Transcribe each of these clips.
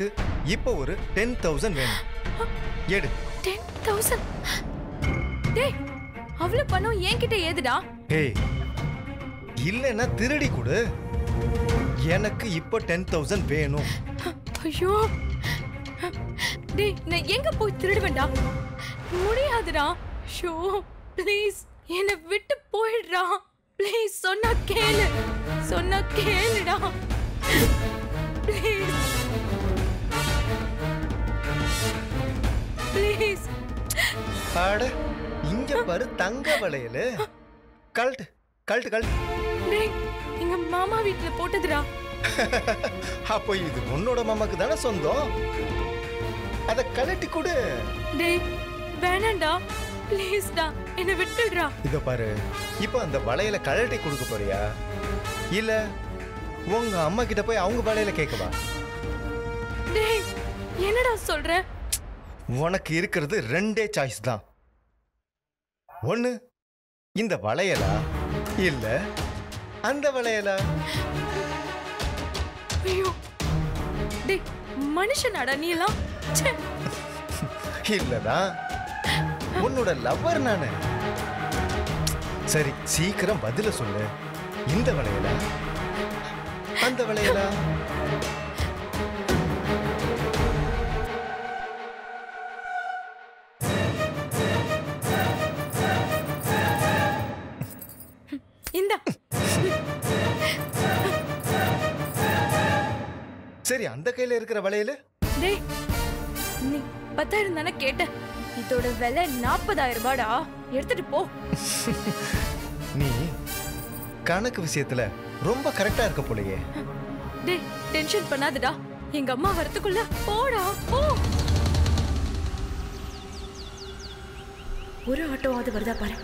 எனக்கு இப்போ ஒரு டென் தௌசண்ட் வேணும் எடு டென் தௌசண்ட் டேய் அவ்வளவு பணம் என்கிட்ட ஏதுடா ஏய் இல்லைன்னா திருடி கொடு எனக்கு இப்போ டென் தௌசண்ட் வேணும் ஐயோ டேய் நான் எங்க போய் திருடுவேன்டா முடியாதுடா ஷோ ப்ளீஸ் என்னை விட்டு போயிடுறா ப்ளீஸ் சொன்னா கேளு சொன்னா கேளுடா ப்ளீஸ் ப்ளீஸ் அட இங்க பாரு தங்க வளையல் கழட்டு கழட்டு கழட்டு டேய் எங்க மாமா வீட்ல போட்டதுடா அப்போ இது உன்னோட மாமாக்கு தானே சொந்தம் அதை கழட்டி கொடு டேய் வேணாம்டா ப்ளீஸ்டா என்னை விட்டுடுறா இத பாரு இப்போ அந்த வளையல கழட்டி கொடுக்க போறியா இல்ல உங்க அம்மா கிட்ட போய் அவங்க வளையல கேட்கவா டேய் என்னடா சொல்ற உனக்கு இருக்கிறது ரெண்டே சாய்ஸ் தான் ஒண்ணு இந்த வளையலா இல்ல அந்த வளையலா ஐயோ டேய் மனுஷனாடா நீ எல்லாம் ச்சே. இல்லதான் உன்னோட லவ்வர் நானு சரி சீக்கிரம் பதில சொல்லு இந்த வளையலா அந்த வளையலா இந்தா சரி அந்த கையில இருக்கிற வளையல் டேய் நீ பத்தாயிரம் தானே கேட்ட இதோட விலை நாற்பதாயிரம் ரூபாடா எடுத்துட்டு போ நீ கணக்கு விஷயத்துல ரொம்ப கரெக்டா இருக்க போலயே டேய் டென்ஷன் பண்ணாதடா எங்க அம்மா வரதுக்குள்ள போடா போ ஒரு ஆட்டோவாவது வருதா பாரு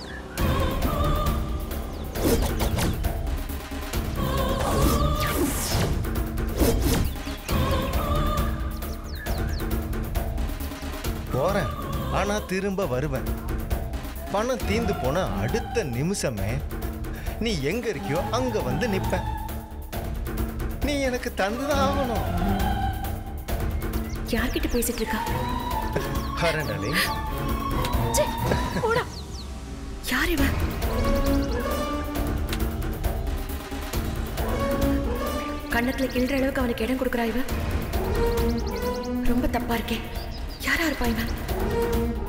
போறேன் ஆனா திரும்ப வருவேன் பணம் தீந்து போன அடுத்த நிமிஷமே நீ எங்க இருக்கியோ அங்க வந்து நிப்பேன் நீ எனக்கு தந்துதான் ஆகணும் யார்கிட்ட பேசிட்டு இருக்கா ஹரண்டலி ச்சே, போடா யார் இவ கண்ணத்துல கிள்ற அளவுக்கு அவனுக்கு இடம் கொடுக்குறா இவ ரொம்ப தப்பா இருக்கே யாரா இருப்பா இவன்